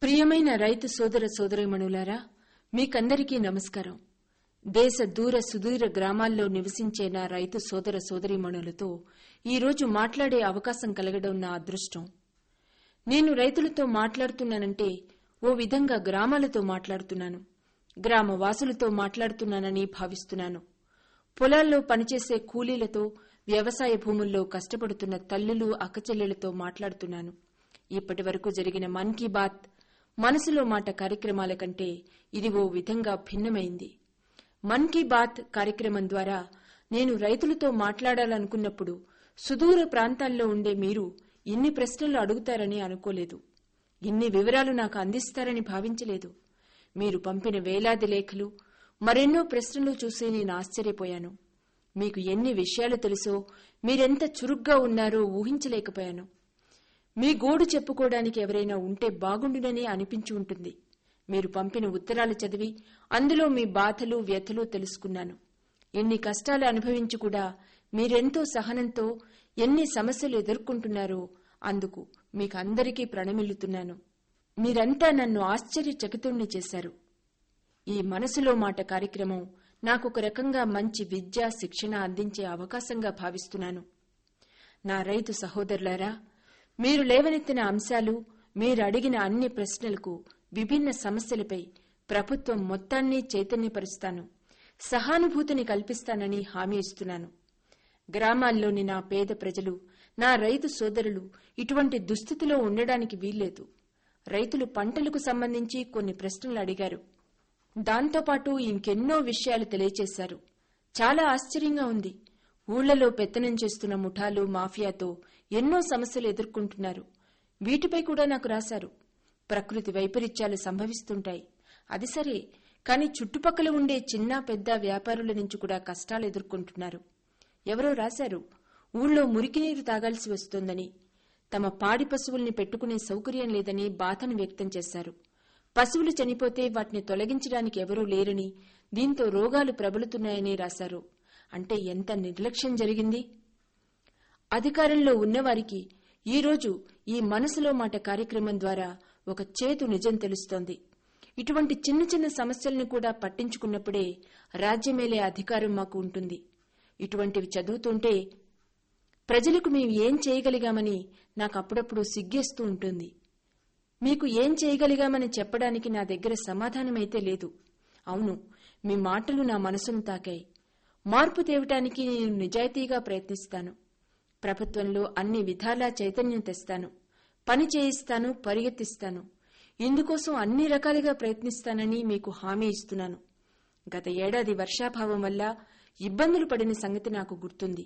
ప్రియమైన రైతు సోదర సోదరీమణులారా మీకందరికీ నమస్కారం దేశ దూర సుదూర గ్రామాల్లో నివసించే నా రైతు సోదర సోదరీమణులతో ఈరోజు మాట్లాడే అవకాశం కలగడం నా అదృష్టం నేను రైతులతో మాట్లాడుతున్నానంటే ఓ విధంగా గ్రామాలతో మాట్లాడుతున్నాను గ్రామ వాసులతో మాట్లాడుతున్నానని భావిస్తున్నాను పొలాల్లో పనిచేసే కూలీలతో వ్యవసాయ భూముల్లో కష్టపడుతున్న తల్లులు అక్కచెల్లెలతో మాట్లాడుతున్నాను ఇప్పటి వరకు జరిగిన మన్ కీ బాత్ మనసులో మాట కార్యక్రమాల కంటే ఇది ఓ విధంగా భిన్నమైంది మన్ కీ బాత్ కార్యక్రమం ద్వారా నేను రైతులతో మాట్లాడాలనుకున్నప్పుడు సుదూర ప్రాంతాల్లో ఉండే మీరు ఇన్ని ప్రశ్నలు అడుగుతారని అనుకోలేదు ఇన్ని వివరాలు నాకు అందిస్తారని భావించలేదు మీరు పంపిన వేలాది లేఖలు మరెన్నో ప్రశ్నలు చూసి నేను ఆశ్చర్యపోయాను మీకు ఎన్ని విషయాలు తెలుసో మీరెంత చురుగ్గా ఉన్నారో ఊహించలేకపోయాను మీ గోడు చెప్పుకోవడానికి ఎవరైనా ఉంటే బాగుండునని అనిపించి ఉంటుంది మీరు పంపిన ఉత్తరాలు చదివి అందులో మీ బాధలు వ్యథలు తెలుసుకున్నాను ఎన్ని కష్టాలు అనుభవించి కూడా మీరెంతో సహనంతో ఎన్ని సమస్యలు ఎదుర్కొంటున్నారో అందుకు మీకు అందరికీ ప్రణమిల్లుతున్నాను మీరంతా నన్ను ఆశ్చర్యచకితుణ్ణి చేశారు ఈ మనసులో మాట కార్యక్రమం నాకు ఒక రకంగా మంచి విద్య శిక్షణ అందించే అవకాశంగా భావిస్తున్నాను నా రైతు సహోదరులారా మీరు లేవనెత్తిన అంశాలు మీరు అడిగిన అన్ని ప్రశ్నలకు విభిన్న సమస్యలపై ప్రభుత్వం మొత్తాన్ని చైతన్యపరుస్తాను సహానుభూతిని కల్పిస్తానని హామీ ఇస్తున్నాను గ్రామాల్లోని నా పేద ప్రజలు నా రైతు సోదరులు ఇటువంటి దుస్థితిలో ఉండడానికి వీల్లేదు రైతులు పంటలకు సంబంధించి కొన్ని ప్రశ్నలు అడిగారు దాంతోపాటు ఇంకెన్నో విషయాలు తెలియచేశారు చాలా ఆశ్చర్యంగా ఉంది ఊళ్లలో పెత్తనం చేస్తున్న ముఠాలు మాఫియాతో ఎన్నో సమస్యలు ఎదుర్కొంటున్నారు వీటిపై కూడా నాకు రాశారు ప్రకృతి వైపరీత్యాలు సంభవిస్తుంటాయి అది సరే కానీ చుట్టుపక్కల ఉండే చిన్న పెద్ద వ్యాపారుల నుంచి కూడా కష్టాలు ఎదుర్కొంటున్నారు ఎవరో రాశారు ఊళ్ళో మురికినీరు తాగాల్సి వస్తోందని తమ పాడి పశువుల్ని పెట్టుకునే సౌకర్యం లేదని బాధను వ్యక్తం చేశారు పశువులు చనిపోతే వాటిని తొలగించడానికి ఎవరూ లేరని దీంతో రోగాలు ప్రబలుతున్నాయని రాశారు అంటే ఎంత నిర్లక్ష్యం జరిగింది అధికారంలో ఉన్నవారికి ఈరోజు ఈ మనసులో మాట కార్యక్రమం ద్వారా ఒక చేతు నిజం తెలుస్తోంది ఇటువంటి చిన్న చిన్న సమస్యలను కూడా పట్టించుకున్నప్పుడే రాజ్యమేలే అధికారం మాకు ఉంటుంది ఇటువంటివి చదువుతుంటే ప్రజలకు మేము ఏం చేయగలిగామని నాకు అప్పుడప్పుడు సిగ్గేస్తూ ఉంటుంది మీకు ఏం చేయగలిగామని చెప్పడానికి నా దగ్గర సమాధానమైతే లేదు అవును మీ మాటలు నా మనసును తాకాయి మార్పు తేవటానికి నేను నిజాయితీగా ప్రయత్నిస్తాను ప్రభుత్వంలో అన్ని విధాలా చైతన్యం తెస్తాను పని చేయిస్తాను పరిగెత్తిస్తాను ఇందుకోసం అన్ని రకాలుగా ప్రయత్నిస్తానని మీకు హామీ ఇస్తున్నాను గత ఏడాది వర్షాభావం వల్ల ఇబ్బందులు పడిన సంగతి నాకు గుర్తుంది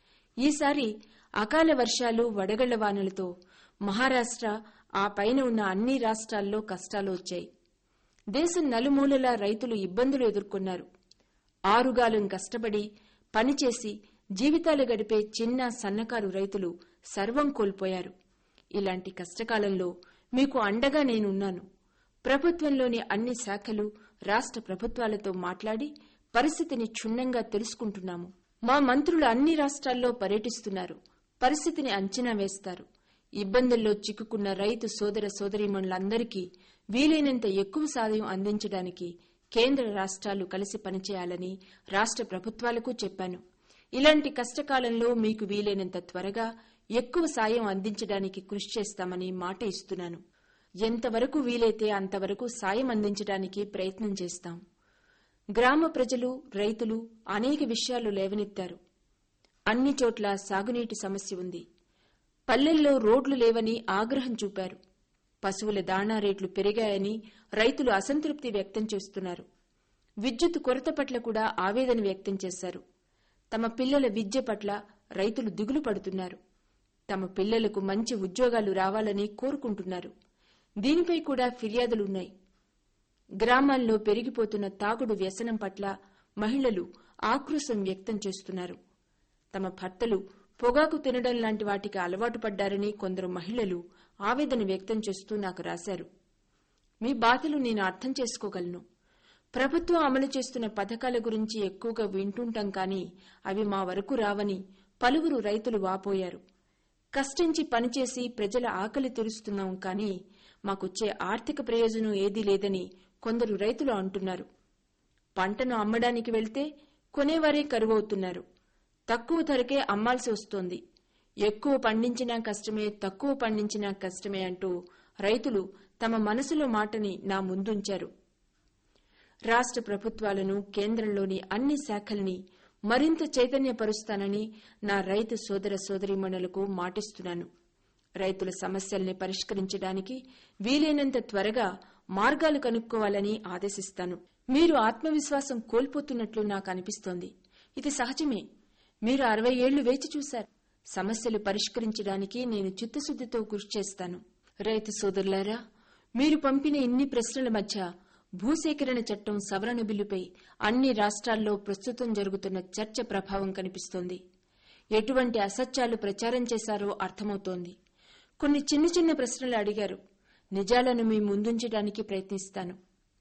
ఈసారి అకాల వర్షాలు వడగళ్ల వానలతో మహారాష్ట్ర ఆ పైన ఉన్న అన్ని రాష్ట్రాల్లో కష్టాలు వచ్చాయి దేశం నలుమూలలా రైతులు ఇబ్బందులు ఎదుర్కొన్నారు ఆరుగాలం కష్టపడి పనిచేసి జీవితాలు గడిపే చిన్న సన్నకారు రైతులు సర్వం కోల్పోయారు ఇలాంటి కష్టకాలంలో మీకు అండగా నేనున్నాను ప్రభుత్వంలోని అన్ని శాఖలు రాష్ట్ర ప్రభుత్వాలతో మాట్లాడి పరిస్థితిని క్షుణ్ణంగా తెలుసుకుంటున్నాము మా మంత్రులు అన్ని రాష్ట్రాల్లో పర్యటిస్తున్నారు పరిస్థితిని అంచనా వేస్తారు ఇబ్బందుల్లో చిక్కుకున్న రైతు సోదర సోదరీమణులందరికీ వీలైనంత ఎక్కువ సాయం అందించడానికి కేంద్ర రాష్ట్రాలు కలిసి పనిచేయాలని రాష్ట్ర ప్రభుత్వాలకు చెప్పాను ఇలాంటి కష్టకాలంలో మీకు వీలైనంత త్వరగా ఎక్కువ సాయం అందించడానికి కృషి చేస్తామని మాట ఇస్తున్నాను ఎంతవరకు వీలైతే అంతవరకు సాయం అందించడానికి ప్రయత్నం చేస్తాం గ్రామ ప్రజలు రైతులు అనేక విషయాలు లేవనెత్తారు అన్ని చోట్ల సాగునీటి సమస్య ఉంది పల్లెల్లో రోడ్లు లేవని ఆగ్రహం చూపారు పశువుల దాణా రేట్లు పెరిగాయని రైతులు అసంతృప్తి వ్యక్తం చేస్తున్నారు విద్యుత్ కొరత పట్ల కూడా ఆవేదన వ్యక్తం చేశారు తమ పిల్లల విద్య పట్ల రైతులు దిగులు పడుతున్నారు తమ పిల్లలకు మంచి ఉద్యోగాలు రావాలని కోరుకుంటున్నారు దీనిపై కూడా ఫిర్యాదులున్నాయి గ్రామాల్లో పెరిగిపోతున్న తాగుడు వ్యసనం పట్ల మహిళలు ఆక్రోశం వ్యక్తం చేస్తున్నారు తమ భర్తలు పొగాకు తినడం లాంటి వాటికి అలవాటు పడ్డారని కొందరు మహిళలు ఆవేదన వ్యక్తం చేస్తూ నాకు రాశారు మీ బాధలు నేను అర్థం చేసుకోగలను ప్రభుత్వం అమలు చేస్తున్న పథకాల గురించి ఎక్కువగా వింటుంటాం కానీ అవి మా వరకు రావని పలువురు రైతులు వాపోయారు కష్టించి పనిచేసి ప్రజల ఆకలి తీరుస్తున్నాం కానీ మాకొచ్చే ఆర్థిక ప్రయోజనం ఏదీ లేదని కొందరు రైతులు అంటున్నారు పంటను అమ్మడానికి వెళ్తే కొనేవారే కరువవుతున్నారు తక్కువ ధరకే అమ్మాల్సి వస్తోంది ఎక్కువ పండించినా కష్టమే తక్కువ పండించినా కష్టమే అంటూ రైతులు తమ మనసులో మాటని నా ముందుంచారు రాష్ట్ర ప్రభుత్వాలను కేంద్రంలోని అన్ని శాఖల్ని మరింత చైతన్యపరుస్తానని నా రైతు సోదర సోదరీమణులకు మాటిస్తున్నాను రైతుల సమస్యల్ని పరిష్కరించడానికి వీలైనంత త్వరగా మార్గాలు కనుక్కోవాలని ఆదేశిస్తాను మీరు ఆత్మవిశ్వాసం కోల్పోతున్నట్లు నాకు అనిపిస్తోంది ఇది సహజమే మీరు అరవై ఏళ్లు వేచి చూశారు సమస్యలు పరిష్కరించడానికి నేను చిత్తశుద్దితో కృషి చేస్తాను రైతు సోదరులారా మీరు పంపిన ఇన్ని ప్రశ్నల మధ్య భూసేకరణ చట్టం సవరణ బిల్లుపై అన్ని రాష్ట్రాల్లో ప్రస్తుతం జరుగుతున్న చర్చ ప్రభావం కనిపిస్తోంది ఎటువంటి అసత్యాలు ప్రచారం చేశారో అర్థమవుతోంది కొన్ని చిన్న చిన్న ప్రశ్నలు అడిగారు నిజాలను మీ ముందుంచడానికి ప్రయత్నిస్తాను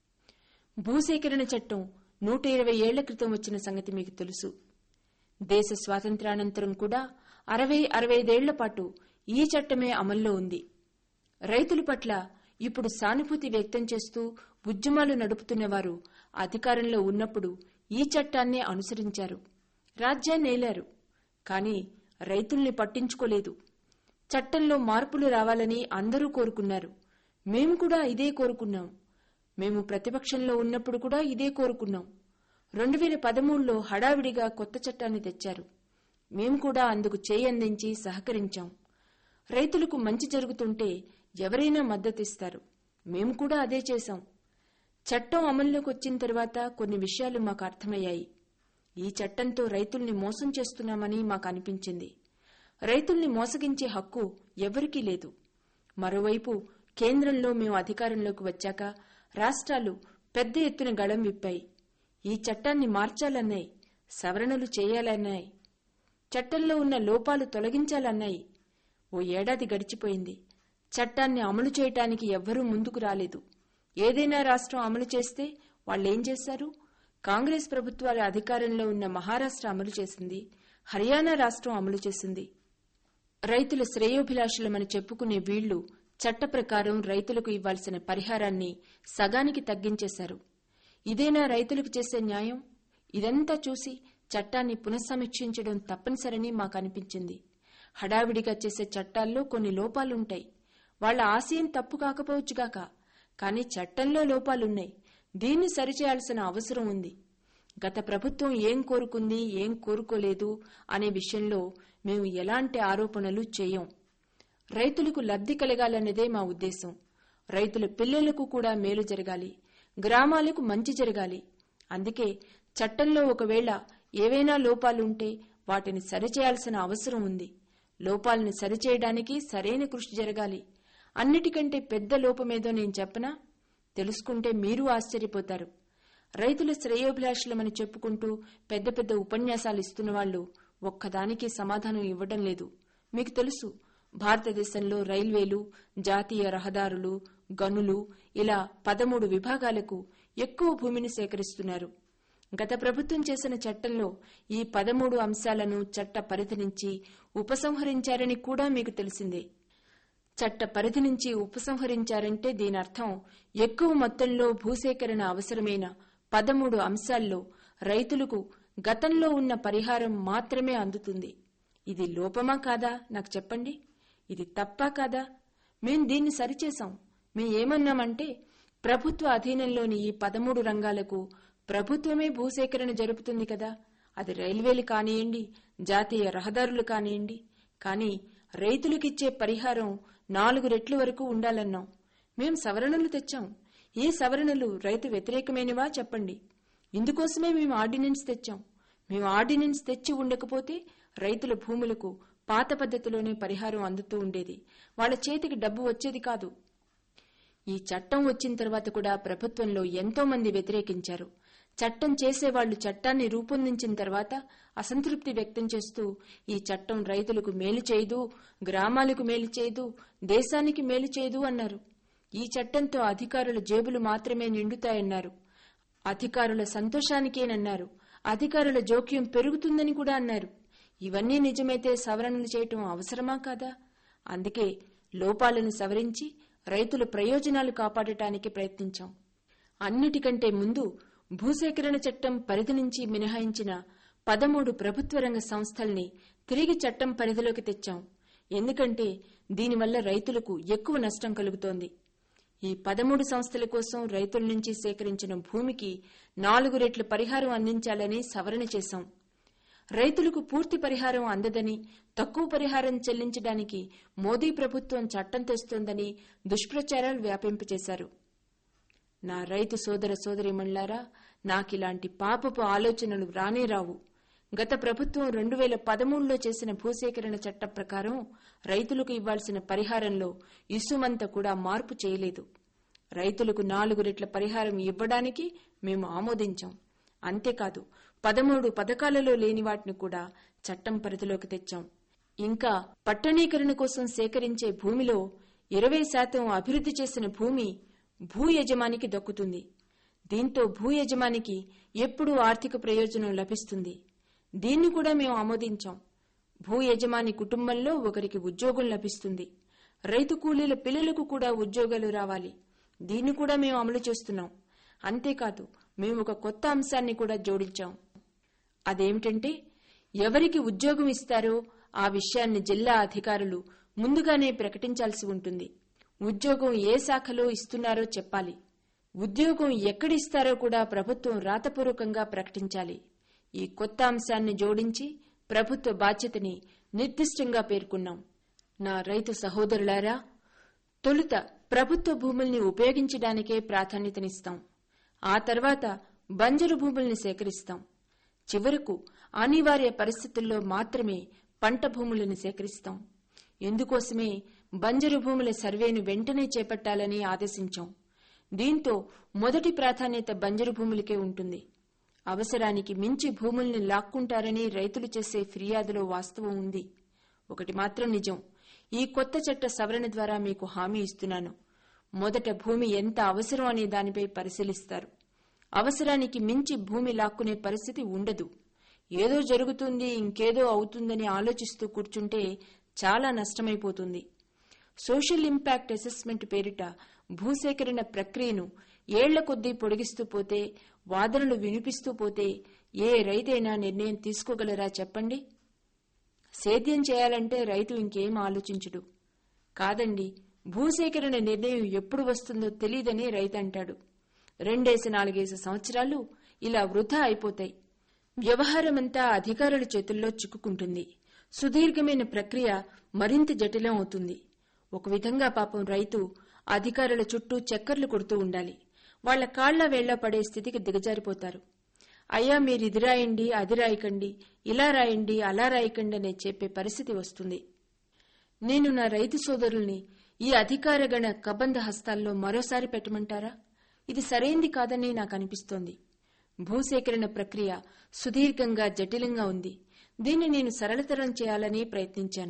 భూసేకరణ చట్టం నూట ఇరవై ఏళ్ల క్రితం వచ్చిన సంగతి మీకు తెలుసు దేశ స్వాతంత్ర్యానంతరం కూడా అరవై అరవైదేళ్ల పాటు ఈ చట్టమే అమల్లో ఉంది రైతుల పట్ల ఇప్పుడు సానుభూతి వ్యక్తం చేస్తూ ఉద్యమాలు నడుపుతున్నవారు అధికారంలో ఉన్నప్పుడు ఈ చట్టాన్నే అనుసరించారు రాజ్యాన్ని ఏలారు కానీ రైతుల్ని పట్టించుకోలేదు చట్టంలో మార్పులు రావాలని అందరూ కోరుకున్నారు మేము కూడా ఇదే కోరుకున్నాం మేము ప్రతిపక్షంలో ఉన్నప్పుడు కూడా ఇదే కోరుకున్నాం రెండు వేల పదమూడులో హడావిడిగా కొత్త చట్టాన్ని తెచ్చారు మేము కూడా అందుకు చేయందించి సహకరించాం రైతులకు మంచి జరుగుతుంటే ఎవరైనా మద్దతిస్తారు మేము కూడా అదే చేశాం చట్టం అమల్లోకి వచ్చిన తర్వాత కొన్ని విషయాలు మాకు అర్థమయ్యాయి ఈ చట్టంతో రైతుల్ని మోసం చేస్తున్నామని మాకు అనిపించింది రైతుల్ని మోసగించే హక్కు ఎవరికీ లేదు మరోవైపు కేంద్రంలో మేము అధికారంలోకి వచ్చాక రాష్ట్రాలు పెద్ద ఎత్తున గళం విప్పాయి ఈ చట్టాన్ని మార్చాలన్నాయి సవరణలు చేయాలన్నాయి చట్టంలో ఉన్న లోపాలు తొలగించాలన్నాయి ఓ ఏడాది గడిచిపోయింది చట్టాన్ని అమలు చేయటానికి ఎవ్వరూ ముందుకు రాలేదు ఏదైనా రాష్ట్రం అమలు చేస్తే వాళ్ళేం చేశారు కాంగ్రెస్ ప్రభుత్వాల అధికారంలో ఉన్న మహారాష్ట్ర అమలు చేసింది హర్యానా రాష్ట్రం అమలు చేసింది రైతుల శ్రేయోభిలాషులమని చెప్పుకునే వీళ్లు చట్ట ప్రకారం రైతులకు ఇవ్వాల్సిన పరిహారాన్ని సగానికి తగ్గించేశారు ఇదేనా రైతులకు చేసే న్యాయం ఇదంతా చూసి చట్టాన్ని పునఃసమీక్షించడం తప్పనిసరని మాకు అనిపించింది హడావిడిగా చేసే చట్టాల్లో కొన్ని లోపాలుంటాయి వాళ్ల ఆశయం తప్పు కాకపోవచ్చుగాక కానీ చట్టంలో లోపాలున్నాయి దీన్ని సరిచేయాల్సిన అవసరం ఉంది గత ప్రభుత్వం ఏం కోరుకుంది ఏం కోరుకోలేదు అనే విషయంలో మేము ఎలాంటి ఆరోపణలు చేయం రైతులకు లబ్ధి కలగాలన్నదే మా ఉద్దేశం రైతుల పిల్లలకు కూడా మేలు జరగాలి గ్రామాలకు మంచి జరగాలి అందుకే చట్టంలో ఒకవేళ ఏవైనా లోపాలుంటే వాటిని సరిచేయాల్సిన అవసరం ఉంది లోపాలను సరిచేయడానికి సరైన కృషి జరగాలి అన్నిటికంటే పెద్ద లోపమేదో నేను చెప్పనా తెలుసుకుంటే మీరు ఆశ్చర్యపోతారు రైతుల శ్రేయోభిలాషులమని చెప్పుకుంటూ పెద్ద పెద్ద ఉపన్యాసాలు ఇస్తున్న వాళ్ళు ఒక్కదానికి సమాధానం ఇవ్వడం లేదు మీకు తెలుసు భారతదేశంలో రైల్వేలు జాతీయ రహదారులు గనులు ఇలా పదమూడు విభాగాలకు ఎక్కువ భూమిని సేకరిస్తున్నారు గత ప్రభుత్వం చేసిన చట్టంలో ఈ పదమూడు అంశాలను చట్ట పరిధి నుంచి ఉపసంహరించారని కూడా మీకు తెలిసిందే చట్ట పరిధి నుంచి ఉపసంహరించారంటే దీని అర్థం ఎక్కువ మొత్తంలో భూసేకరణ అవసరమైన పదమూడు అంశాల్లో రైతులకు గతంలో ఉన్న పరిహారం మాత్రమే అందుతుంది ఇది లోపమా కాదా నాకు చెప్పండి ఇది తప్పా కాదా మేం దీన్ని సరిచేశాం మేం ఏమన్నామంటే ప్రభుత్వ అధీనంలోని ఈ పదమూడు రంగాలకు ప్రభుత్వమే భూసేకరణ జరుపుతుంది కదా అది రైల్వేలు కానివ్వండి జాతీయ రహదారులు కానివ్వండి కానీ రైతులకిచ్చే పరిహారం నాలుగు రెట్ల వరకు ఉండాలన్నాం మేం సవరణలు తెచ్చాం ఈ సవరణలు రైతు వ్యతిరేకమైనవా చెప్పండి ఇందుకోసమే మేము ఆర్డినెన్స్ తెచ్చాం మేము ఆర్డినెన్స్ తెచ్చి ఉండకపోతే రైతుల భూములకు పాత పద్ధతిలోనే పరిహారం అందుతూ ఉండేది వాళ్ళ చేతికి డబ్బు వచ్చేది కాదు ఈ చట్టం వచ్చిన తర్వాత కూడా ప్రభుత్వంలో ఎంతో మంది వ్యతిరేకించారు చట్టం చేసేవాళ్లు చట్టాన్ని రూపొందించిన తర్వాత అసంతృప్తి వ్యక్తం చేస్తూ ఈ చట్టం రైతులకు మేలు చేయదు గ్రామాలకు మేలు చేయదు దేశానికి మేలు చేయదు అన్నారు ఈ చట్టంతో అధికారుల జేబులు మాత్రమే నిండుతాయన్నారు అధికారుల సంతోషానికేనన్నారు అధికారుల జోక్యం పెరుగుతుందని కూడా అన్నారు ఇవన్నీ నిజమైతే సవరణలు చేయటం అవసరమా కాదా అందుకే లోపాలను సవరించి రైతుల ప్రయోజనాలు కాపాడటానికి ప్రయత్నించాం అన్నిటికంటే ముందు భూసేకరణ చట్టం పరిధి నుంచి మినహాయించిన పదమూడు ప్రభుత్వ రంగ సంస్థల్ని తిరిగి చట్టం పరిధిలోకి తెచ్చాం ఎందుకంటే దీనివల్ల రైతులకు ఎక్కువ నష్టం కలుగుతోంది ఈ పదమూడు సంస్థల కోసం రైతుల నుంచి సేకరించిన భూమికి నాలుగు రెట్ల పరిహారం అందించాలని సవరణ చేశాం రైతులకు పూర్తి పరిహారం అందదని తక్కువ పరిహారం చెల్లించడానికి మోదీ ప్రభుత్వం చట్టం తెస్తోందని దుష్ప్రచారాలు వ్యాపింపచేశారు నా రైతు సోదర సోదరిమణులారా నాకిలాంటి పాపపు ఆలోచనలు రానే రావు గత ప్రభుత్వం రెండు వేల పదమూడులో చేసిన భూసేకరణ చట్టం ప్రకారం రైతులకు ఇవ్వాల్సిన పరిహారంలో ఇసుమంత కూడా మార్పు చేయలేదు రైతులకు నాలుగు రెట్ల పరిహారం ఇవ్వడానికి మేము ఆమోదించాం అంతేకాదు పదమూడు పథకాలలో లేని వాటిని కూడా చట్టం పరిధిలోకి తెచ్చాం ఇంకా పట్టణీకరణ కోసం సేకరించే భూమిలో ఇరవై శాతం అభివృద్ధి చేసిన భూమి భూ యజమానికి దక్కుతుంది దీంతో భూ యజమానికి ఎప్పుడూ ఆర్థిక ప్రయోజనం లభిస్తుంది దీన్ని కూడా మేము ఆమోదించాం భూ యజమాని కుటుంబంలో ఒకరికి ఉద్యోగం లభిస్తుంది రైతు కూలీల పిల్లలకు కూడా ఉద్యోగాలు రావాలి దీన్ని కూడా మేము అమలు చేస్తున్నాం అంతేకాదు మేము ఒక కొత్త అంశాన్ని కూడా జోడించాం అదేమిటంటే ఎవరికి ఉద్యోగం ఇస్తారో ఆ విషయాన్ని జిల్లా అధికారులు ముందుగానే ప్రకటించాల్సి ఉంటుంది ఉద్యోగం ఏ శాఖలో ఇస్తున్నారో చెప్పాలి ఉద్యోగం ఎక్కడిస్తారో కూడా ప్రభుత్వం రాతపూర్వకంగా ప్రకటించాలి ఈ కొత్త అంశాన్ని జోడించి ప్రభుత్వ బాధ్యతని నిర్దిష్టంగా పేర్కొన్నాం నా రైతు సహోదరులారా తొలుత ప్రభుత్వ భూముల్ని ఉపయోగించడానికే ప్రాధాన్యతనిస్తాం ఆ తర్వాత బంజరు భూముల్ని సేకరిస్తాం చివరకు అనివార్య పరిస్థితుల్లో మాత్రమే పంట భూములను సేకరిస్తాం ఇందుకోసమే బంజరు భూముల సర్వేను వెంటనే చేపట్టాలని ఆదేశించాం దీంతో మొదటి ప్రాధాన్యత బంజరు భూములకే ఉంటుంది అవసరానికి మించి భూముల్ని లాక్కుంటారని రైతులు చేసే ఫిర్యాదులో వాస్తవం ఉంది ఒకటి మాత్రం నిజం ఈ కొత్త చట్ట సవరణ ద్వారా మీకు హామీ ఇస్తున్నాను మొదట భూమి ఎంత అవసరం అనే దానిపై పరిశీలిస్తారు అవసరానికి మించి భూమి లాక్కునే పరిస్థితి ఉండదు ఏదో జరుగుతుంది ఇంకేదో అవుతుందని ఆలోచిస్తూ కూర్చుంటే చాలా నష్టమైపోతుంది సోషల్ ఇంపాక్ట్ అసెస్మెంట్ పేరిట భూసేకరణ ప్రక్రియను ఏళ్ల కొద్దీ పొడిగిస్తూ పోతే వాదనలు వినిపిస్తూ పోతే ఏ రైతైనా నిర్ణయం తీసుకోగలరా చెప్పండి సేద్యం చేయాలంటే రైతు ఇంకేం ఆలోచించడు కాదండి భూసేకరణ నిర్ణయం ఎప్పుడు వస్తుందో తెలియదని రైతు అంటాడు రెండేసి నాలుగేసి సంవత్సరాలు ఇలా వృధా అయిపోతాయి వ్యవహారమంతా అధికారుల చేతుల్లో చిక్కుకుంటుంది సుదీర్ఘమైన ప్రక్రియ మరింత జటిలం అవుతుంది ఒక విధంగా పాపం రైతు అధికారుల చుట్టూ చక్కర్లు కొడుతూ ఉండాలి వాళ్ల కాళ్ల వేళ్ల పడే స్థితికి దిగజారిపోతారు అయ్యా మీరు ఇది రాయండి అది రాయకండి ఇలా రాయండి అలా రాయకండి అనే చెప్పే పరిస్థితి వస్తుంది నేను నా రైతు సోదరుల్ని ఈ అధికారగణ కబంధ హస్తాల్లో మరోసారి పెట్టమంటారా ఇది సరైంది కాదని నాకు అనిపిస్తోంది భూసేకరణ ప్రక్రియ సుదీర్ఘంగా జటిలంగా ఉంది దీన్ని నేను సరళతరం చేయాలని ప్రయత్నించాను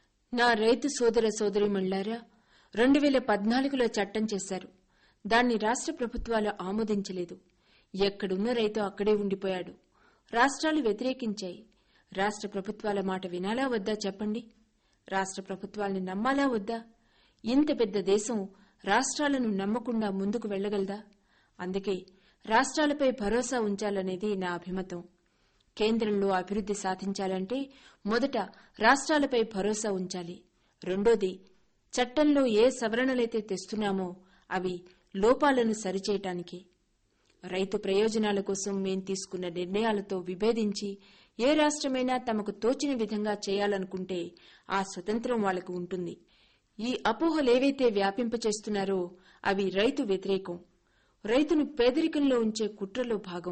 నా రైతు సోదర సోదరిమణులారా రెండు వేల పద్నాలుగులో చట్టం చేశారు దాన్ని రాష్ట్ర ప్రభుత్వాలు ఆమోదించలేదు ఎక్కడున్న రైతు అక్కడే ఉండిపోయాడు రాష్ట్రాలు వ్యతిరేకించాయి రాష్ట్ర ప్రభుత్వాల మాట వినాలా వద్దా చెప్పండి రాష్ట్ర ప్రభుత్వాల్ని నమ్మాలా వద్దా ఇంత పెద్ద దేశం రాష్ట్రాలను నమ్మకుండా ముందుకు వెళ్లగలదా అందుకే రాష్ట్రాలపై భరోసా ఉంచాలనేది నా అభిమతం కేంద్రంలో అభివృద్ది సాధించాలంటే మొదట రాష్ట్రాలపై భరోసా ఉంచాలి రెండోది చట్టంలో ఏ సవరణలైతే తెస్తున్నామో అవి లోపాలను సరిచేయటానికి రైతు ప్రయోజనాల కోసం మేం తీసుకున్న నిర్ణయాలతో విభేదించి ఏ రాష్ట్రమైనా తమకు తోచిన విధంగా చేయాలనుకుంటే ఆ స్వతంత్రం వాళ్లకు ఉంటుంది ఈ అపోహలేవైతే వ్యాపింపచేస్తున్నారో అవి రైతు వ్యతిరేకం రైతును పేదరికంలో ఉంచే కుట్రలో భాగం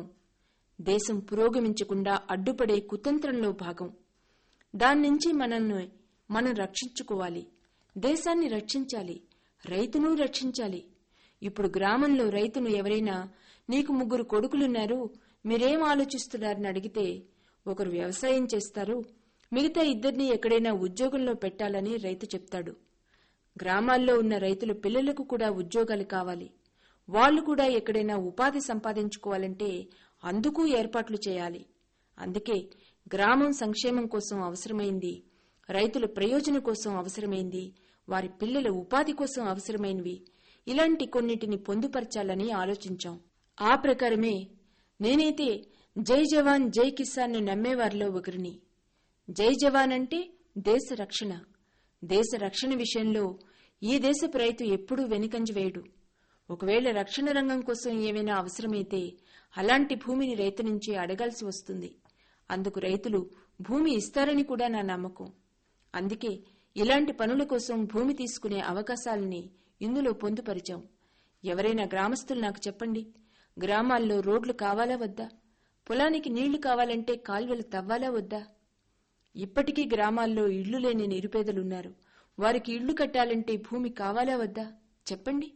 దేశం పురోగమించకుండా అడ్డుపడే కుతంత్రంలో భాగం దాన్నించి మనల్ని మనం రక్షించుకోవాలి దేశాన్ని రక్షించాలి రైతును రక్షించాలి ఇప్పుడు గ్రామంలో రైతును ఎవరైనా నీకు ముగ్గురు కొడుకులున్నారు మీరేం ఆలోచిస్తున్నారని అడిగితే ఒకరు వ్యవసాయం చేస్తారు మిగతా ఇద్దరిని ఎక్కడైనా ఉద్యోగంలో పెట్టాలని రైతు చెప్తాడు గ్రామాల్లో ఉన్న రైతుల పిల్లలకు కూడా ఉద్యోగాలు కావాలి వాళ్లు కూడా ఎక్కడైనా ఉపాధి సంపాదించుకోవాలంటే అందుకు ఏర్పాట్లు చేయాలి అందుకే గ్రామం సంక్షేమం కోసం అవసరమైంది రైతుల ప్రయోజనం కోసం అవసరమైంది వారి పిల్లల ఉపాధి కోసం అవసరమైనవి ఇలాంటి కొన్నిటిని పొందుపరచాలని ఆలోచించాం ఆ ప్రకారమే నేనైతే జై జవాన్ జై కిసాన్ నమ్మేవారిలో ఒకరిని జై జవాన్ అంటే దేశ రక్షణ దేశ రక్షణ విషయంలో ఈ దేశపు రైతు ఎప్పుడూ వెనుకంజ వేయడు ఒకవేళ రక్షణ రంగం కోసం ఏమైనా అవసరమైతే అలాంటి భూమిని రైతు నుంచి అడగాల్సి వస్తుంది అందుకు రైతులు భూమి ఇస్తారని కూడా నా నమ్మకం అందుకే ఇలాంటి పనుల కోసం భూమి తీసుకునే అవకాశాలని ఇందులో పొందుపరిచాం ఎవరైనా గ్రామస్తులు నాకు చెప్పండి గ్రామాల్లో రోడ్లు కావాలా వద్దా పొలానికి నీళ్లు కావాలంటే కాల్వలు తవ్వాలా వద్దా ఇప్పటికీ గ్రామాల్లో ఇళ్లు లేని నిరుపేదలున్నారు వారికి ఇళ్లు కట్టాలంటే భూమి కావాలా వద్దా చెప్పండి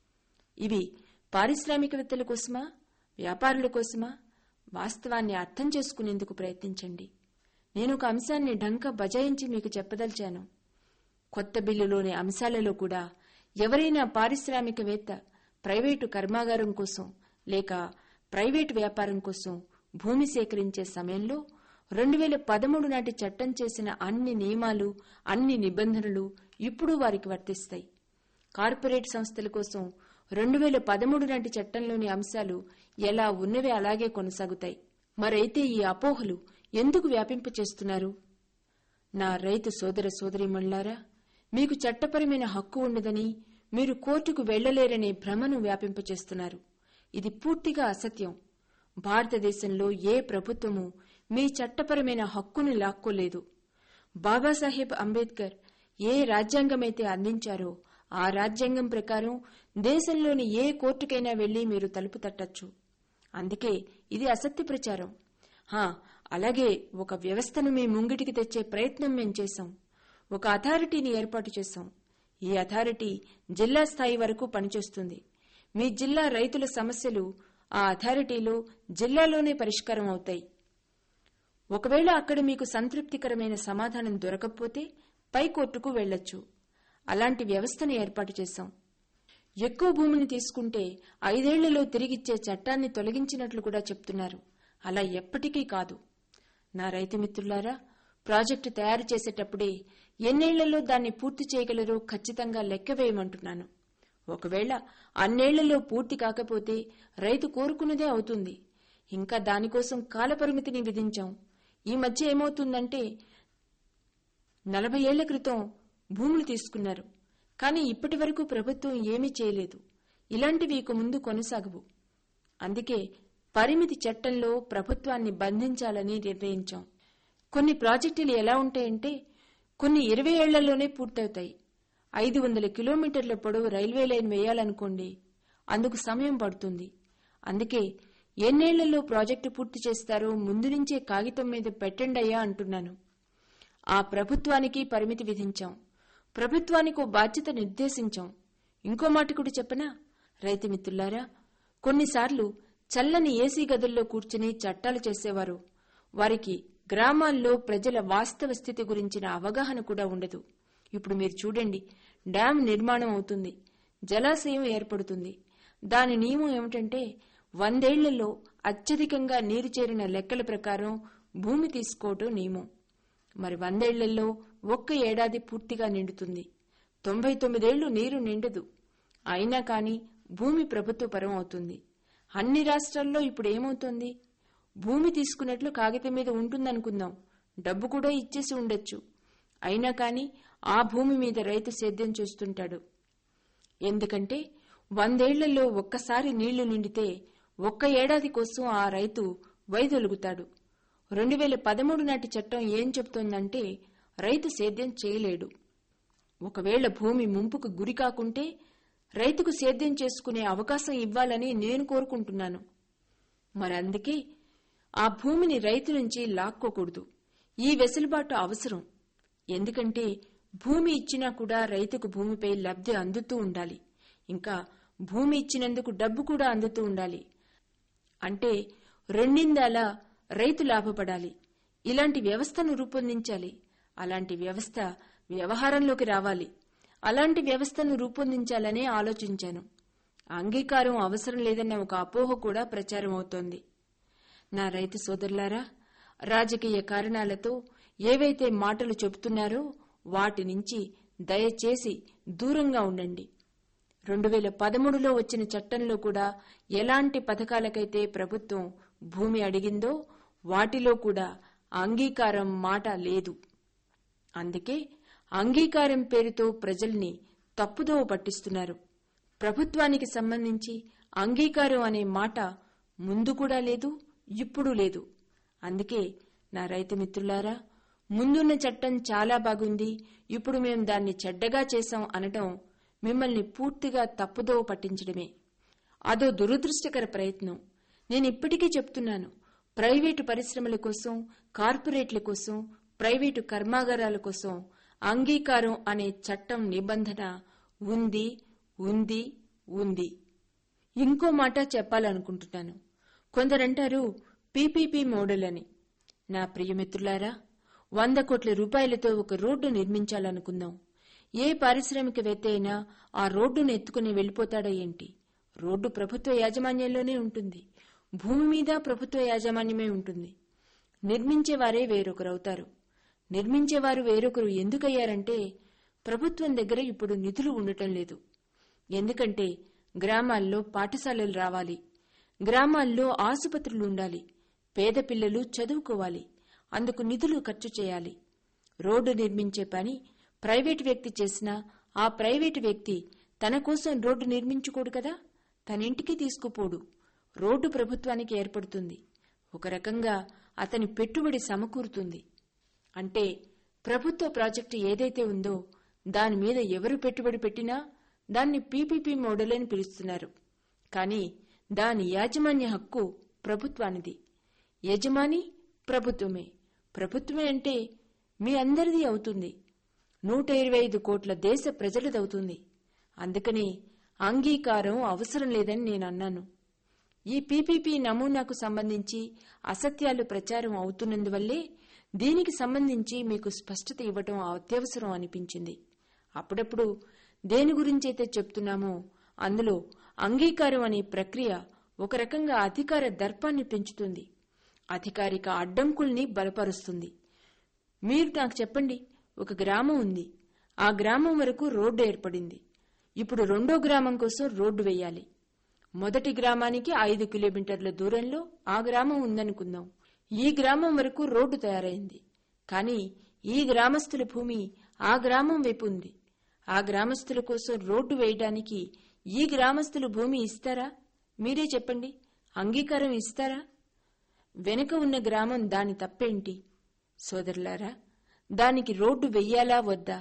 ఇవి పారిశ్రామికవేత్తల కోసమా వ్యాపారుల కోసమా వాస్తవాన్ని అర్థం చేసుకునేందుకు ప్రయత్నించండి నేను ఒక అంశాన్ని ఢంక బజాయించి మీకు చెప్పదలిచాను కొత్త బిల్లులోని అంశాలలో కూడా ఎవరైనా పారిశ్రామికవేత్త ప్రైవేటు కర్మాగారం కోసం లేక ప్రైవేటు వ్యాపారం కోసం భూమి సేకరించే సమయంలో రెండు వేల పదమూడు నాటి చట్టం చేసిన అన్ని నియమాలు అన్ని నిబంధనలు ఇప్పుడు వారికి వర్తిస్తాయి కార్పొరేట్ సంస్థల కోసం రెండు వేల పదమూడు నాటి చట్టంలోని అంశాలు ఎలా ఉన్నవే అలాగే కొనసాగుతాయి మరైతే ఈ అపోహలు ఎందుకు వ్యాపింపచేస్తున్నారు నా రైతు సోదర సోదరీమణులారా మీకు చట్టపరమైన హక్కు ఉండదని మీరు కోర్టుకు వెళ్లలేరనే భ్రమను వ్యాపింపచేస్తున్నారు ఇది పూర్తిగా అసత్యం భారతదేశంలో ఏ ప్రభుత్వము మీ చట్టపరమైన హక్కును లాక్కోలేదు బాబాసాహెబ్ అంబేద్కర్ ఏ రాజ్యాంగమైతే అందించారో ఆ రాజ్యాంగం ప్రకారం దేశంలోని ఏ కోర్టుకైనా వెళ్లి మీరు తలుపు తట్టచ్చు అందుకే ఇది అసత్య ప్రచారం హా అలాగే ఒక వ్యవస్థను మీ ముంగిటికి తెచ్చే ప్రయత్నం మేం చేశాం ఒక అథారిటీని ఏర్పాటు చేశాం ఈ అథారిటీ జిల్లా స్థాయి వరకు పనిచేస్తుంది మీ జిల్లా రైతుల సమస్యలు ఆ అథారిటీలో జిల్లాలోనే పరిష్కారం అవుతాయి ఒకవేళ అక్కడ మీకు సంతృప్తికరమైన సమాధానం దొరకకపోతే పై కోర్టుకు వెళ్లొచ్చు అలాంటి వ్యవస్థను ఏర్పాటు చేశాం ఎక్కువ భూమిని తీసుకుంటే ఐదేళ్లలో తిరిగిచ్చే చట్టాన్ని తొలగించినట్లు కూడా చెప్తున్నారు అలా ఎప్పటికీ కాదు నా రైతు మిత్రులారా ప్రాజెక్టు తయారు చేసేటప్పుడే ఎన్నేళ్లలో దాన్ని పూర్తి చేయగలరో ఖచ్చితంగా లెక్క వేయమంటున్నాను ఒకవేళ అన్నేళ్లలో పూర్తి కాకపోతే రైతు కోరుకున్నదే అవుతుంది ఇంకా దానికోసం కాలపరిమితిని విధించాం ఈ మధ్య ఏమవుతుందంటే నలభై ఏళ్ల క్రితం భూములు తీసుకున్నారు కానీ ఇప్పటి వరకు ప్రభుత్వం ఏమీ చేయలేదు ఇలాంటివి ఇక ముందు కొనసాగవు అందుకే పరిమితి చట్టంలో ప్రభుత్వాన్ని బంధించాలని నిర్ణయించాం కొన్ని ప్రాజెక్టులు ఎలా ఉంటాయంటే కొన్ని ఇరవై ఏళ్లలోనే పూర్తవుతాయి ఐదు వందల కిలోమీటర్ల పొడవు రైల్వే లైన్ వేయాలనుకోండి అందుకు సమయం పడుతుంది అందుకే ఎన్నేళ్లలో ప్రాజెక్టు పూర్తి చేస్తారో ముందు నుంచే కాగితం మీద పెట్టండయ్యా అంటున్నాను ఆ ప్రభుత్వానికి పరిమితి విధించాం ప్రభుత్వానికి ఓ బాధ్యత నిర్దేశించాం ఇంకో మాట కూడా చెప్పనా రైతు మిత్రులారా కొన్నిసార్లు చల్లని ఏసీ గదుల్లో కూర్చుని చట్టాలు చేసేవారు వారికి గ్రామాల్లో ప్రజల వాస్తవ స్థితి గురించిన అవగాహన కూడా ఉండదు ఇప్పుడు మీరు చూడండి డ్యాం నిర్మాణం అవుతుంది జలాశయం ఏర్పడుతుంది దాని నియమం ఏమిటంటే వందేళ్లలో అత్యధికంగా నీరు చేరిన లెక్కల ప్రకారం భూమి తీసుకోవటం నియమం మరి వందేళ్లలో ఒక్క ఏడాది పూర్తిగా నిండుతుంది తొంభై తొమ్మిదేళ్లు నీరు నిండదు అయినా కాని భూమి ప్రభుత్వ పరం అవుతుంది అన్ని రాష్ట్రాల్లో ఇప్పుడు ఏమవుతోంది భూమి తీసుకున్నట్లు కాగితం మీద ఉంటుందనుకుందాం డబ్బు కూడా ఇచ్చేసి ఉండొచ్చు అయినా కాని ఆ భూమి మీద రైతు సేద్యం చేస్తుంటాడు ఎందుకంటే వందేళ్లలో ఒక్కసారి నీళ్లు నిండితే ఒక్క ఏడాది కోసం ఆ రైతు వైదొలుగుతాడు రెండు వేల పదమూడు నాటి చట్టం ఏం చెబుతోందంటే రైతు సేద్యం చేయలేడు ఒకవేళ భూమి ముంపుకు గురి కాకుంటే రైతుకు సేద్యం చేసుకునే అవకాశం ఇవ్వాలని నేను కోరుకుంటున్నాను మరి అందుకే ఆ భూమిని రైతు నుంచి లాక్కోకూడదు ఈ వెసులుబాటు అవసరం ఎందుకంటే భూమి ఇచ్చినా కూడా రైతుకు భూమిపై లబ్ధి అందుతూ ఉండాలి ఇంకా భూమి ఇచ్చినందుకు డబ్బు కూడా అందుతూ ఉండాలి అంటే రెండిందాల రైతు లాభపడాలి ఇలాంటి వ్యవస్థను రూపొందించాలి అలాంటి వ్యవస్థ వ్యవహారంలోకి రావాలి అలాంటి వ్యవస్థను రూపొందించాలనే ఆలోచించాను అంగీకారం అవసరం లేదన్న ఒక అపోహ కూడా ప్రచారం అవుతోంది నా రైతు సోదరులారా రాజకీయ కారణాలతో ఏవైతే మాటలు చెబుతున్నారో వాటి నుంచి దయచేసి దూరంగా ఉండండి రెండు వేల పదమూడులో వచ్చిన చట్టంలో కూడా ఎలాంటి పథకాలకైతే ప్రభుత్వం భూమి అడిగిందో వాటిలో కూడా అంగీకారం మాట లేదు అందుకే అంగీకారం పేరుతో ప్రజల్ని తప్పుదోవ పట్టిస్తున్నారు ప్రభుత్వానికి సంబంధించి అంగీకారం అనే మాట ముందు కూడా లేదు ఇప్పుడు లేదు అందుకే నా రైతు మిత్రులారా ముందున్న చట్టం చాలా బాగుంది ఇప్పుడు మేం దాన్ని చెడ్డగా చేశాం అనటం మిమ్మల్ని పూర్తిగా తప్పుదోవ పట్టించడమే అదో దురదృష్టకర ప్రయత్నం నేను ఇప్పటికీ చెప్తున్నాను ప్రైవేటు పరిశ్రమల కోసం కార్పొరేట్ల కోసం ప్రైవేటు కర్మాగారాల కోసం అంగీకారం అనే చట్టం నిబంధన ఉంది ఉంది ఉంది ఇంకో మాట చెప్పాలనుకుంటున్నాను కొందరంటారు పీపీపీ మోడల్ అని నా ప్రియమిత్రులారా వంద కోట్ల రూపాయలతో ఒక రోడ్డు నిర్మించాలనుకుందాం ఏ పారిశ్రామికవేత్త అయినా ఆ రోడ్డును ఎత్తుకుని వెళ్లిపోతాడా ఏంటి రోడ్డు ప్రభుత్వ యాజమాన్యంలోనే ఉంటుంది భూమి మీద ప్రభుత్వ యాజమాన్యమే ఉంటుంది నిర్మించేవారే వేరొకరవుతారు నిర్మించేవారు వేరొకరు ఎందుకయ్యారంటే ప్రభుత్వం దగ్గర ఇప్పుడు నిధులు ఉండటం లేదు ఎందుకంటే గ్రామాల్లో పాఠశాలలు రావాలి గ్రామాల్లో ఆసుపత్రులు ఉండాలి పేద పిల్లలు చదువుకోవాలి అందుకు నిధులు ఖర్చు చేయాలి రోడ్డు నిర్మించే పని ప్రైవేటు వ్యక్తి చేసినా ఆ ప్రైవేటు వ్యక్తి తన కోసం రోడ్డు నిర్మించుకోడు కదా తన ఇంటికి తీసుకుపోడు రోడ్డు ప్రభుత్వానికి ఏర్పడుతుంది ఒక రకంగా అతని పెట్టుబడి సమకూరుతుంది అంటే ప్రభుత్వ ప్రాజెక్టు ఏదైతే ఉందో దాని మీద ఎవరు పెట్టుబడి పెట్టినా దాన్ని పీపీపీ మోడల్ అని పిలుస్తున్నారు కానీ దాని యాజమాన్య హక్కు ప్రభుత్వానిది యజమాని ప్రభుత్వమే ప్రభుత్వమే అంటే మీ అందరిది అవుతుంది నూట ఇరవై ఐదు కోట్ల దేశ ప్రజలదవుతుంది అందుకని అంగీకారం అవసరం లేదని నేను అన్నాను ఈ పీపీపీ నమూనాకు సంబంధించి అసత్యాలు ప్రచారం అవుతున్నందువల్లే దీనికి సంబంధించి మీకు స్పష్టత ఇవ్వటం అత్యవసరం అనిపించింది అప్పుడప్పుడు దేని గురించైతే చెప్తున్నామో అందులో అంగీకారం అనే ప్రక్రియ ఒక రకంగా అధికార దర్పాన్ని పెంచుతుంది అధికారిక అడ్డంకుల్ని బలపరుస్తుంది మీరు నాకు చెప్పండి ఒక గ్రామం ఉంది ఆ గ్రామం వరకు రోడ్డు ఏర్పడింది ఇప్పుడు రెండో గ్రామం కోసం రోడ్డు వేయాలి మొదటి గ్రామానికి ఐదు కిలోమీటర్ల దూరంలో ఆ గ్రామం ఉందనుకుందాం ఈ గ్రామం వరకు రోడ్డు తయారైంది కానీ ఈ గ్రామస్తుల భూమి ఆ గ్రామం వైపు ఉంది ఆ గ్రామస్తుల కోసం రోడ్డు వేయడానికి ఈ గ్రామస్తులు భూమి ఇస్తారా మీరే చెప్పండి అంగీకారం ఇస్తారా వెనుక ఉన్న గ్రామం దాని తప్పేంటి సోదరులారా దానికి రోడ్డు వెయ్యాలా వద్దా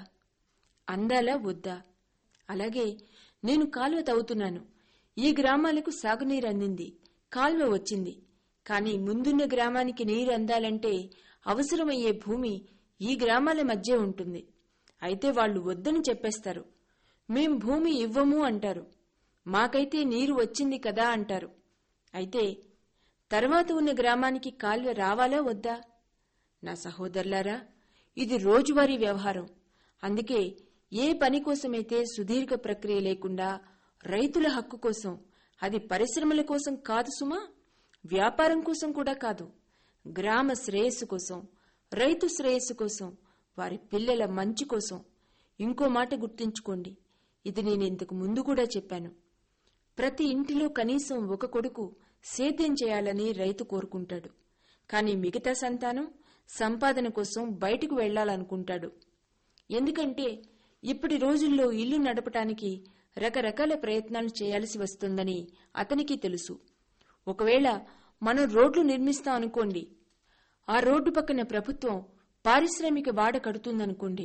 అందాలా వద్దా అలాగే నేను కాలువ తవ్వుతున్నాను ఈ గ్రామాలకు సాగునీరు అందింది కాల్వ వచ్చింది కానీ ముందున్న గ్రామానికి నీరు అందాలంటే అవసరమయ్యే భూమి ఈ గ్రామాల మధ్య ఉంటుంది అయితే వాళ్ళు వద్దని చెప్పేస్తారు మేం భూమి ఇవ్వము అంటారు మాకైతే నీరు వచ్చింది కదా అంటారు అయితే తర్వాత ఉన్న గ్రామానికి కాల్వ రావాలా వద్దా నా సహోదరులారా ఇది రోజువారీ వ్యవహారం అందుకే ఏ పని కోసమైతే సుదీర్ఘ ప్రక్రియ లేకుండా రైతుల హక్కు కోసం అది పరిశ్రమల కోసం కాదు సుమా వ్యాపారం కోసం కూడా కాదు గ్రామ శ్రేయస్సు కోసం రైతు శ్రేయస్సు కోసం వారి పిల్లల మంచి కోసం ఇంకో మాట గుర్తుంచుకోండి ఇది నేను ఇంతకు ముందు కూడా చెప్పాను ప్రతి ఇంటిలో కనీసం ఒక కొడుకు సేద్యం చేయాలని రైతు కోరుకుంటాడు కానీ మిగతా సంతానం సంపాదన కోసం బయటకు వెళ్లాలనుకుంటాడు ఎందుకంటే ఇప్పటి రోజుల్లో ఇల్లు నడపటానికి రకరకాల ప్రయత్నాలు చేయాల్సి వస్తుందని అతనికి తెలుసు ఒకవేళ మనం రోడ్లు నిర్మిస్తాం అనుకోండి ఆ రోడ్డు పక్కన ప్రభుత్వం పారిశ్రామిక వాడ కడుతుందనుకోండి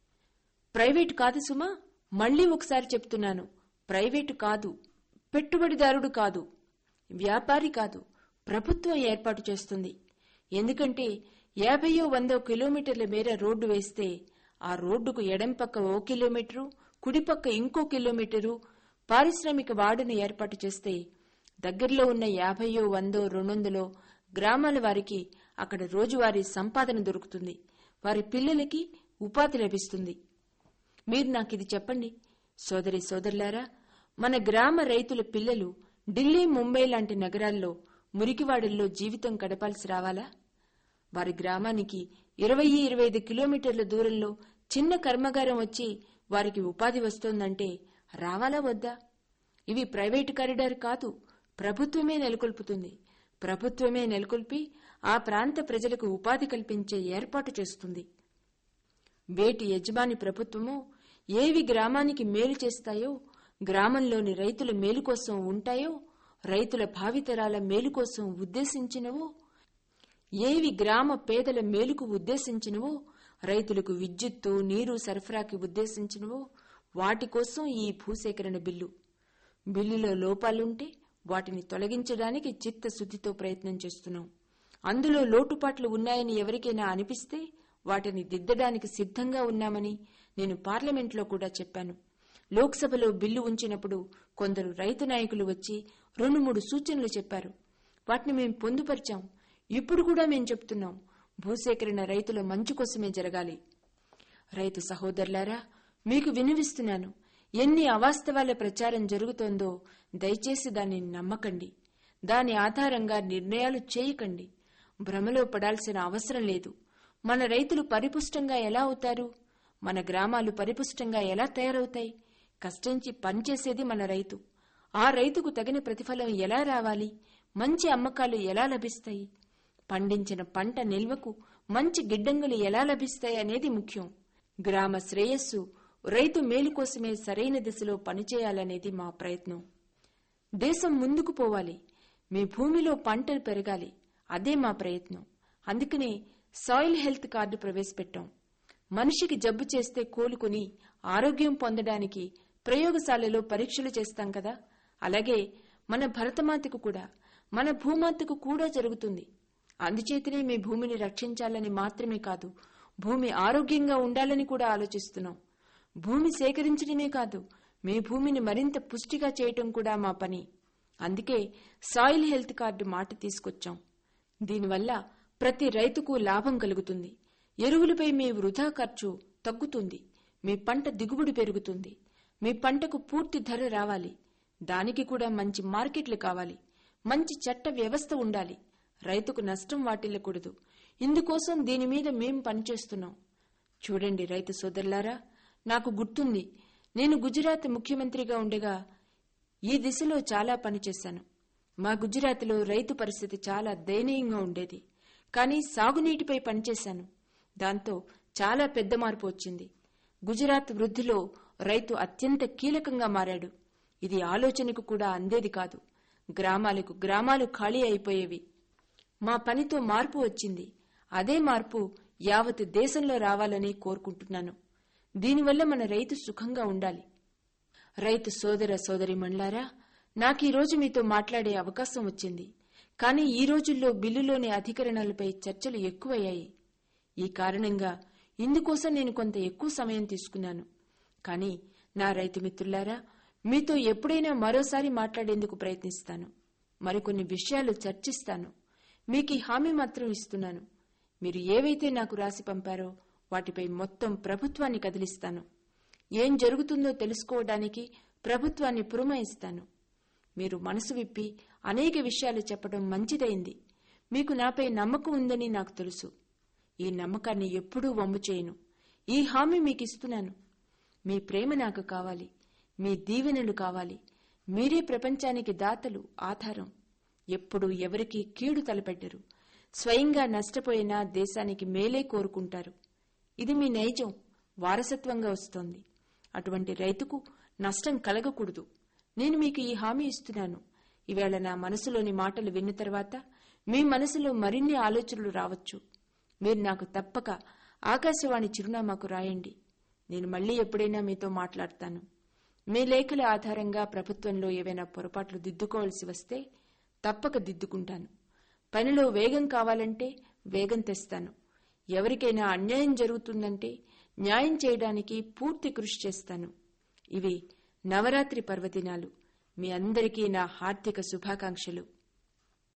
ప్రైవేటు కాదు సుమా మళ్లీ ఒకసారి చెప్తున్నాను ప్రైవేటు కాదు పెట్టుబడిదారుడు కాదు వ్యాపారి కాదు ప్రభుత్వం ఏర్పాటు చేస్తుంది ఎందుకంటే యాభయో వందో కిలోమీటర్ల మేర రోడ్డు వేస్తే ఆ రోడ్డుకు ఎడం పక్క ఓ కిలోమీటరు కుడిపక్క ఇంకో కిలోమీటరు పారిశ్రామిక వాడను ఏర్పాటు చేస్తే దగ్గరలో ఉన్న యాభయో వందో రెండొందలో గ్రామాల వారికి అక్కడ రోజువారీ సంపాదన దొరుకుతుంది వారి పిల్లలకి ఉపాధి లభిస్తుంది మీరు నాకు ఇది చెప్పండి సోదరి సోదరులారా మన గ్రామ రైతుల పిల్లలు ఢిల్లీ ముంబై లాంటి నగరాల్లో మురికివాడల్లో జీవితం గడపాల్సి రావాలా వారి గ్రామానికి ఇరవై ఇరవై ఐదు కిలోమీటర్ల దూరంలో చిన్న కర్మాగారం వచ్చి వారికి ఉపాధి వస్తోందంటే రావాలా వద్దా ఇవి ప్రైవేటు కారిడార్ కాదు ప్రభుత్వమే నెలకొల్పుతుంది ప్రభుత్వమే నెలకొల్పి ఆ ప్రాంత ప్రజలకు ఉపాధి కల్పించే ఏర్పాటు చేస్తుంది వేటి యజమాని ప్రభుత్వమో ఏవి గ్రామానికి మేలు చేస్తాయో గ్రామంలోని రైతుల మేలు కోసం ఉంటాయో రైతుల భావితరాల మేలు కోసం ఉద్దేశించినవో ఏవి గ్రామ పేదల మేలుకు ఉద్దేశించినవో రైతులకు విద్యుత్తు నీరు సరఫరాకి ఉద్దేశించినవో వాటి కోసం ఈ భూసేకరణ బిల్లు బిల్లులో లోపాలుంటే వాటిని తొలగించడానికి చిత్తశుద్దితో ప్రయత్నం చేస్తున్నాం అందులో లోటుపాట్లు ఉన్నాయని ఎవరికైనా అనిపిస్తే వాటిని దిద్దడానికి సిద్ధంగా ఉన్నామని నేను పార్లమెంట్లో కూడా చెప్పాను లోక్సభలో బిల్లు ఉంచినప్పుడు కొందరు రైతు నాయకులు వచ్చి రెండు మూడు సూచనలు చెప్పారు వాటిని మేం పొందుపరిచాం ఇప్పుడు కూడా మేం చెప్తున్నాం భూసేకరణ రైతుల మంచు కోసమే జరగాలి రైతు సహోదరులారా మీకు వినివిస్తున్నాను ఎన్ని అవాస్తవాల ప్రచారం జరుగుతోందో దయచేసి దాన్ని నమ్మకండి దాని ఆధారంగా నిర్ణయాలు చేయకండి భ్రమలో పడాల్సిన అవసరం లేదు మన రైతులు పరిపుష్టంగా ఎలా అవుతారు మన గ్రామాలు పరిపుష్టంగా ఎలా తయారవుతాయి కష్టించి పనిచేసేది మన రైతు ఆ రైతుకు తగిన ప్రతిఫలం ఎలా రావాలి మంచి అమ్మకాలు ఎలా లభిస్తాయి పండించిన పంట నిల్వకు మంచి గిడ్డంగులు ఎలా లభిస్తాయి అనేది ముఖ్యం గ్రామ శ్రేయస్సు రైతు మేలు కోసమే సరైన దిశలో పనిచేయాలనేది మా ప్రయత్నం దేశం ముందుకు పోవాలి మీ భూమిలో పంటలు పెరగాలి అదే మా ప్రయత్నం అందుకనే సాయిల్ హెల్త్ కార్డు ప్రవేశపెట్టాం మనిషికి జబ్బు చేస్తే కోలుకుని ఆరోగ్యం పొందడానికి ప్రయోగశాలలో పరీక్షలు చేస్తాం కదా అలాగే మన భరతమాతకు కూడా మన భూమాతకు కూడా జరుగుతుంది అందుచేతనే మీ భూమిని రక్షించాలని మాత్రమే కాదు భూమి ఆరోగ్యంగా ఉండాలని కూడా ఆలోచిస్తున్నాం భూమి సేకరించడమే కాదు మీ భూమిని మరింత పుష్టిగా చేయటం కూడా మా పని అందుకే సాయిల్ హెల్త్ కార్డు మాట తీసుకొచ్చాం దీనివల్ల ప్రతి రైతుకు లాభం కలుగుతుంది ఎరువులపై మీ వృధా ఖర్చు తగ్గుతుంది మీ పంట దిగుబడి పెరుగుతుంది మీ పంటకు పూర్తి ధర రావాలి దానికి కూడా మంచి మార్కెట్లు కావాలి మంచి చట్ట వ్యవస్థ ఉండాలి రైతుకు నష్టం వాటిల్లకూడదు ఇందుకోసం దీని మీద మేం పనిచేస్తున్నాం చూడండి రైతు సోదరులారా నాకు గుర్తుంది నేను గుజరాత్ ముఖ్యమంత్రిగా ఉండగా ఈ దిశలో చాలా పనిచేశాను మా గుజరాత్లో రైతు పరిస్థితి చాలా దయనీయంగా ఉండేది కానీ సాగునీటిపై పనిచేశాను దాంతో చాలా పెద్ద మార్పు వచ్చింది గుజరాత్ వృద్ధిలో రైతు అత్యంత కీలకంగా మారాడు ఇది ఆలోచనకు కూడా అందేది కాదు గ్రామాలకు గ్రామాలు ఖాళీ అయిపోయేవి మా పనితో మార్పు వచ్చింది అదే మార్పు యావత్ దేశంలో రావాలని కోరుకుంటున్నాను దీనివల్ల మన రైతు సుఖంగా ఉండాలి రైతు సోదర సోదరి మండలారా నాకు ఈ రోజు మీతో మాట్లాడే అవకాశం వచ్చింది కానీ ఈ రోజుల్లో బిల్లులోని అధికరణలపై చర్చలు ఎక్కువయ్యాయి ఈ కారణంగా ఇందుకోసం నేను కొంత ఎక్కువ సమయం తీసుకున్నాను కానీ నా రైతు మిత్రులారా మీతో ఎప్పుడైనా మరోసారి మాట్లాడేందుకు ప్రయత్నిస్తాను మరికొన్ని విషయాలు చర్చిస్తాను మీకు ఈ హామీ మాత్రం ఇస్తున్నాను మీరు ఏవైతే నాకు రాసి పంపారో వాటిపై మొత్తం ప్రభుత్వాన్ని కదిలిస్తాను ఏం జరుగుతుందో తెలుసుకోవడానికి ప్రభుత్వాన్ని పురమాయిస్తాను మీరు మనసు విప్పి అనేక విషయాలు చెప్పడం మంచిదైంది మీకు నాపై నమ్మకం ఉందని నాకు తెలుసు ఈ నమ్మకాన్ని ఎప్పుడూ వమ్ము చేయను ఈ హామీ మీకు ఇస్తున్నాను మీ ప్రేమ నాకు కావాలి మీ దీవెనలు కావాలి మీరే ప్రపంచానికి దాతలు ఆధారం ఎప్పుడు ఎవరికీ కీడు తలపెట్టరు స్వయంగా నష్టపోయినా దేశానికి మేలే కోరుకుంటారు ఇది మీ నైజం వారసత్వంగా వస్తోంది అటువంటి రైతుకు నష్టం కలగకూడదు నేను మీకు ఈ హామీ ఇస్తున్నాను ఈవేళ నా మనసులోని మాటలు విన్న తర్వాత మీ మనసులో మరిన్ని ఆలోచనలు రావచ్చు మీరు నాకు తప్పక ఆకాశవాణి చిరునామాకు రాయండి నేను మళ్ళీ ఎప్పుడైనా మీతో మాట్లాడతాను మీ లేఖల ఆధారంగా ప్రభుత్వంలో ఏవైనా పొరపాట్లు దిద్దుకోవాల్సి వస్తే తప్పక దిద్దుకుంటాను పనిలో వేగం కావాలంటే వేగం తెస్తాను ఎవరికైనా అన్యాయం జరుగుతుందంటే న్యాయం చేయడానికి పూర్తి కృషి చేస్తాను ఇవి నవరాత్రి పర్వదినాలు మీ అందరికీ నా హార్దిక శుభాకాంక్షలు